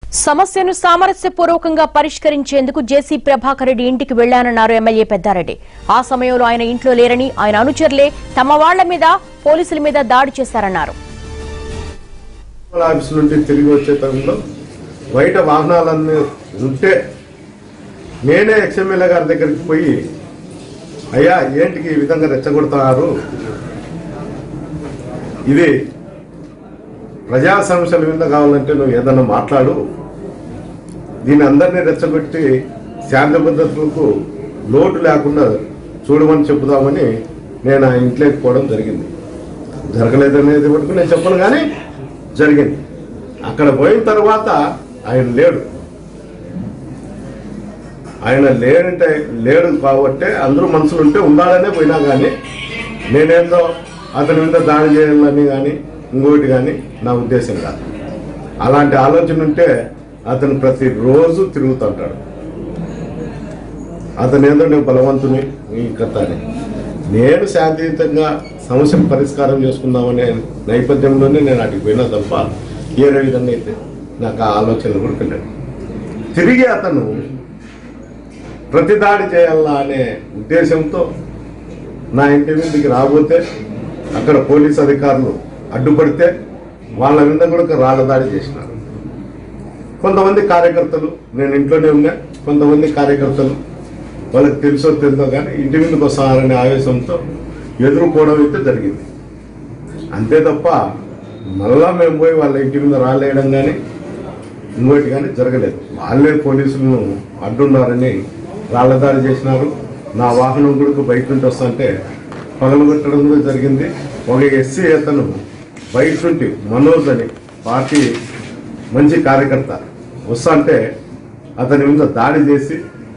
సమస్యను సామరస్యపూర్వకంగా పరిష్కరించేందుకు జేసీ ప్రభాకర్ రెడ్డి ఇంటికి వెళ్లానన్నారు ఎమ్మెల్యే పెద్దారెడ్డి ఆ సమయంలో ఆయన ఇంట్లో లేరని ఆయన అనుచరులే తమ వాళ్ల మీద పోలీసుల మీద దాడి చేశారన్నారు మున్సిపల్ ఆఫీస్ నుండి తిరిగి వచ్చే టైంలో బయట వాహనాలన్నీ ఉంటే నేనే ఎక్స్ఎమ్మెల్యే గారి దగ్గరికి పోయి అయ్యా ఏంటికి ఈ విధంగా రెచ్చగొడుతున్నారు ఇది ప్రజా సమస్యల మీద కావాలంటే నువ్వు ఏదన్నా మాట్లాడు దీని అందరినీ రెచ్చగొట్టి శాంతి భద్రతలకు లోటు లేకుండా చూడమని చెబుదామని నేను ఆ ఇంట్లోకి పోవడం జరిగింది జరగలేదనేది వరకు నేను చెప్పను కానీ జరిగింది అక్కడ పోయిన తర్వాత ఆయన లేడు ఆయన లేడంటే లేడు కాబట్టి అందరూ మనుషులు ఉంటే ఉండాలనే పోయినా కానీ నేనేందో అతని మీద దాడి చేయాలని కానీ ఇంకోటి కానీ నా ఉద్దేశం కాదు అలాంటి ఆలోచన ఉంటే అతను ప్రతిరోజు తిరుగుతుంటాడు అతను ఏదో నేను బలవంతుని ఈ కథ అని నేను శాంతియుతంగా సమస్యను పరిష్కారం చేసుకుందామనే నేపథ్యంలోనే నేను అటుకు పోయినా తప్ప వేరే విధంగా అయితే నాకు ఆ ఆలోచనలు కూడా వెళ్ళాడు తిరిగి అతను ప్రతిదాడి చేయాలా అనే ఉద్దేశంతో నా ఇంటి మీదకి రాబోతే అక్కడ పోలీస్ అధికారులు అడ్డుపడితే వాళ్ళ మీద కూడా రాళ్ళ దాడి చేసినారు కొంతమంది కార్యకర్తలు నేను ఇంట్లోనే ఉన్నా కొంతమంది కార్యకర్తలు వాళ్ళకి తెలుసో తెలుసో కానీ ఇంటి మీదకి వస్తారనే ఆవేశంతో ఎదుర్కోవడం అయితే జరిగింది అంతే తప్ప మళ్ళా మేము పోయి వాళ్ళ ఇంటి మీద రాలేయడం కానీ ఇంకోటి కానీ జరగలేదు వాళ్ళే పోలీసులను అడ్డున్నారని రాళ్లదాడి చేసినారు నా వాహనం కూడా బయట నుంచి వస్తుంటే పగలగొట్టడం కూడా జరిగింది ఒక ఎస్సీ అతను బయట నుండి మనోజ్ అని పార్టీ మంచి కార్యకర్త వస్తుంటే అతని మీద దాడి చేసి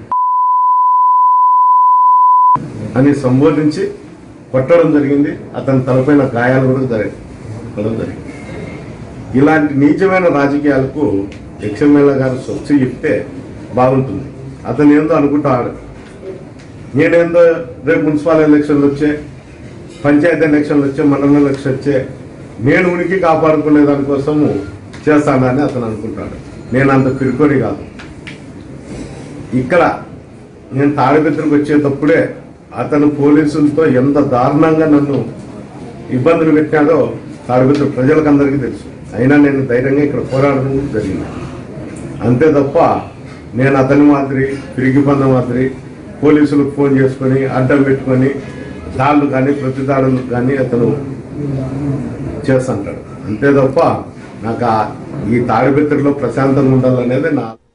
అని సంబోధించి కొట్టడం జరిగింది అతని తలపైన గాయాలు కూడా జరిగింది కొట్టడం జరిగింది ఇలాంటి నీచమైన రాజకీయాలకు ఎక్స్ఎమ్మెల్యే గారు స్వచ్ఛ చెప్తే బాగుంటుంది అతను ఏందో అనుకుంటాడు నేనేందో రేపు మున్సిపల్ ఎలక్షన్లు వచ్చే పంచాయతీ ఎలక్షన్లు వచ్చే మండల ఎలక్షన్ వచ్చే నేను ఉనికి కాపాడుకునే దానికోసము చేస్తానని అతను అనుకుంటాడు నేను అంత పిరుకొని కాదు ఇక్కడ నేను తాడిపత్రికి వచ్చేటప్పుడే అతను పోలీసులతో ఎంత దారుణంగా నన్ను ఇబ్బందులు పెట్టాడో తాడిపత్రి ప్రజలకు అందరికీ తెలుసు అయినా నేను ధైర్యంగా ఇక్కడ పోరాడడం కూడా జరిగింది అంతే తప్ప నేను అతని మాదిరి తిరిగి పంద మాదిరి పోలీసులకు ఫోన్ చేసుకొని అడ్డం పెట్టుకొని దాడులు కానీ ప్రతి దాడులు కానీ అతను చేస్తుంటాడు అంతే తప్ప నాకు ఆ- ఈ తాడిపత్రిలో ప్రశాంతంగా ఉండాలనేది నా